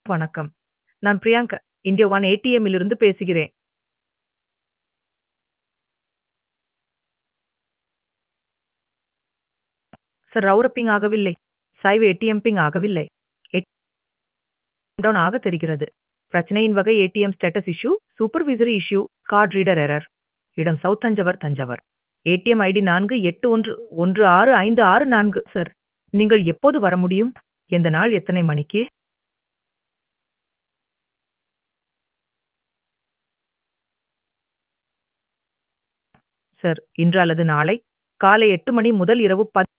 வணக்கம். நான் Priyanka. India one ஏடிஎம்மிலிருந்து பேசுகிறேன். சார் ரவுட்டர் பிங் ஆகவில்லை. சாய்வு ஏடிஎம் பிங் ஆகவில்லை. ஏட் டவுன் ஆக தெரிகிறது. பிரச்சனையின் வகை ATM status issue, supervisory issue, card reader error. இடம் south Thanjavur, Thanjavur. ATM ID 48116564 sir. நீங்கள் எப்போது வர முடியும்? எந்த நாள் எத்தனை மணிக்கு? சார், இன்று அல்லது நாளை காலை 8 மணி முதல் இரவு 10